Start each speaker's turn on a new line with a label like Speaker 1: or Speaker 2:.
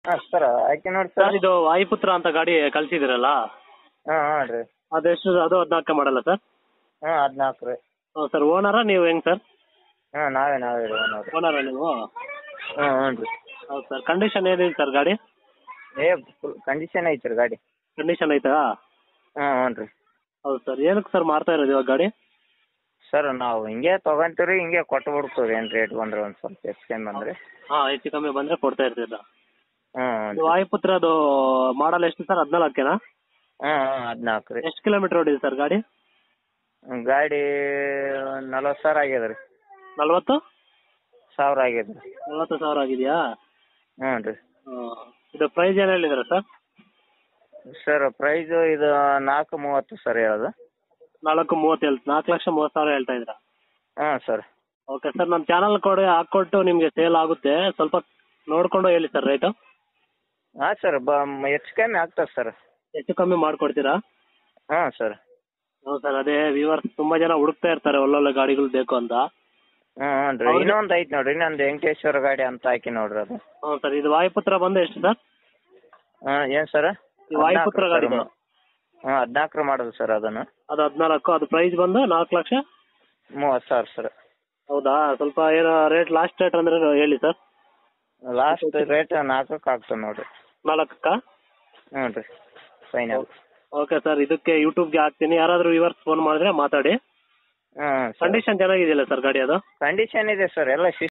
Speaker 1: ಹಾಂ ಸರ್ ಹಾಕಿ ನೋಡಿ
Speaker 2: sir
Speaker 1: sir
Speaker 2: ಇದು ವಾಯುಪುತ್ರ ಅಂತ ಗಾಡಿ ಕಳ್ಸಿದಿರಲ್ಲ
Speaker 1: ಹಾಂ ಹಾಂ ರೀ
Speaker 2: ಅದೆಷ್ಟು ಅದು ಹದಿನಾಲ್ಕು ಮಾಡಲ್ಲ ಸರ್
Speaker 1: ಹಾಂ ಹದಿನಾಲ್ಕು ರೀ
Speaker 2: ಹ್ಞೂ ಸರ್ ಓನರಾ ನೀವು ಹೆಂಗೆ ಸರ್
Speaker 1: ಹಾಂ ನಾವೇ ನಾವೇ ರೀ ಓನರ್
Speaker 2: ಓನರಾ ನೀವು
Speaker 1: ಹಾಂ ಹ್ಞೂ ರೀ
Speaker 2: ಹೌದು ಸರ್ ಕಂಡೀಷನ್ ಏನಿದೆ ಸರ್ ಗಾಡಿ
Speaker 1: ಏ ಫುಲ್ ಕಂಡೀಷನ್ ಐತಿ ರೀ ಗಾಡಿ
Speaker 2: ಕಂಡೀಷನ್ ಐತಾ
Speaker 1: ಹಾಂ ಹ್ಞೂ ರೀ
Speaker 2: ಹೌದು ಸರ್ ಏನಕ್ಕೆ ಸರ್ ಮಾರ್ತಾ ಇರೋದು ಇವಾಗ ಗಾಡಿ
Speaker 1: ಸರ್ ನಾವು ಹಿಂಗೆ ತೊಗೊಂತೀವಿ ರೀ ಹಿಂಗೆ ಕೊಟ್ಟು ಬಿಡ್ತೀವಿ ಏನು ರೇಟ್ ಬಂದ್ರೆ ಒಂದು ಸ್ವಲ್ಪ ಹೆಚ್ಚು ಕಮ್ಮಿ ಬಂದ್ರೆ
Speaker 2: ಹಾಂ ಹೆಚ್ಚು ಕಮ್ಮಿ ಬಂದರೆ ಕೊಡ್ತಾ ಇರ್ತೀರ
Speaker 1: ಹ್ಞೂ
Speaker 2: ಇದು ವಾಯುಪುತ್ರ ಅದು ಮಾಡಲ್ ಎಷ್ಟು ಸರ್ ಹದಿನಾಲ್ಕೇನಾ
Speaker 1: ಹಾಂ ಹಾಂ ಹದಿನಾಲ್ಕು ರೀ
Speaker 2: ಎಷ್ಟು ಕಿಲೋಮೀಟರ್ ಓಡಿದೆ ಸರ್ ಗಾಡಿ
Speaker 1: ಗಾಡಿ ನಲ್ವತ್ತು ಸಾವಿರ ಆಗ್ಯದ ರೀ
Speaker 2: ನಲ್ವತ್ತು
Speaker 1: ಸಾವಿರ ಆಗ್ಯದ ರೀ
Speaker 2: ನಲ್ವತ್ತು ಸಾವಿರ ಆಗಿದೆಯಾ
Speaker 1: ಹ್ಞೂ ರೀ
Speaker 2: ಇದು ಪ್ರೈಸ್ ಏನು ಹೇಳಿದಾರೆ ಸರ್
Speaker 1: ಸರ್ ಪ್ರೈಸು ಇದು ನಾಲ್ಕು ಮೂವತ್ತು ಸರ್ ಹೇಳೋದು
Speaker 2: ನಾಲ್ಕು ಮೂವತ್ತು ಹೇಳ್ ನಾಲ್ಕು ಲಕ್ಷ ಮೂವತ್ತು ಸಾವಿರ ಹೇಳ್ತಾ ಇದ್ದೀರಾ
Speaker 1: ಹಾಂ ಸರ್
Speaker 2: ಓಕೆ ಸರ್ ನಮ್ಮ ಚಾನಲ್ ಕೊಡಿ ಹಾಕ್ಕೊಟ್ಟು ನಿಮಗೆ ಸೇಲ್ ಆಗುತ್ತೆ ಸ್ವಲ್ಪ ನೋಡಿಕೊಂಡು ಹೇಳಿ ಸರ್ ರೇಟು
Speaker 1: ಹಾಂ ಸರ್ ಬ ಹೆಚ್ಚು ಕಮ್ಮಿ ಆಗ್ತದೆ ಸರ್
Speaker 2: ಹೆಚ್ಚು ಕಮ್ಮಿ ಮಾಡಿಕೊಡ್ತೀರಾ
Speaker 1: ಹಾಂ ಸರ್
Speaker 2: ಹ್ಞೂ ಸರ್ ಅದೇ ವ್ಯೂವರ್ಸ್ ತುಂಬ ಜನ ಹುಡುಕ್ತಾ ಇರ್ತಾರೆ ಒಳ್ಳೊಳ್ಳೆ ಗಾಡಿಗಳು ಬೇಕು ಅಂತ
Speaker 1: ಹ್ಞೂ ಹ್ಞೂ ರೀ
Speaker 2: ಅವ್ರಿಗೆ-
Speaker 1: ಇನ್ನೊಂದು ಐತೆ ನೋಡ್ರಿ ಇನ್ನೊಂದು ವೆಂಕಟೇಶ್ವರ ಗಾಡಿ ಅಂತ ಹಾಕಿ ನೋಡ್ರಿ ಅದು
Speaker 2: ಹ್ಞೂ ಸರ್ ಇದು ವಾಯುಪುತ್ರ ಬಂದು ಎಷ್ಟು ಸರ್
Speaker 1: ಹಾಂ ಏನು ಸರ್
Speaker 2: ಈ ವಾಯುಪುತ್ರ ಗಾಡಿದು
Speaker 1: ಹಾಂ ಹದಿನಾಲ್ಕರ ಮಾಡೋದು ಸರ್ ಅದನ್ನು
Speaker 2: ಅದು ಹದಿನಾಲ್ಕು ಅದು ಪ್ರೈಸ್ ಬಂದು ನಾಲ್ಕು ಲಕ್ಷ
Speaker 1: ಮೂವತ್ತು ಸಾವಿರ ಸರ್
Speaker 2: ಹೌದಾ ಸ್ವಲ್ಪ ಏನೋ ರೇಟ್ ಲಾಸ್ಟ್ ರೇಟ್ ಅಂದರೆ ಹೇಳಿ ಸರ್
Speaker 1: ಲಾಸ್ಟ್ ರೇಟ್ ನಾಲ್ಕಕ್ಕೆ ಆಗ್ತದೆ ನೋಡ್ರಿ
Speaker 2: ನಾಲ್ಕಕ್ಕಾ
Speaker 1: ಹ್ಞೂ ರೀ ಫೈನಲ್
Speaker 2: ಓಕೆ ಸರ್ ಇದಕ್ಕೆ ಯೂಟ್ಯೂಬ್ಗೆ ಹಾಕ್ತೀನಿ ಯಾರಾದರೂ ವ್ಯೂವರ್ಸ್ ಫೋನ್ ಮಾಡಿದ್ರೆ ಮಾತಾಡಿ
Speaker 1: ಹಾಂ ಸರ್
Speaker 2: ಕಂಡೀಷನ್ ಚೆನ್ನಾಗಿದೆಯಲ್ಲ ಸರ್ ಗಾಡಿ ಅದು
Speaker 1: ಕಂಡೀಷನ್ ಇದೆ ಸರ್ ಎಲ್ಲ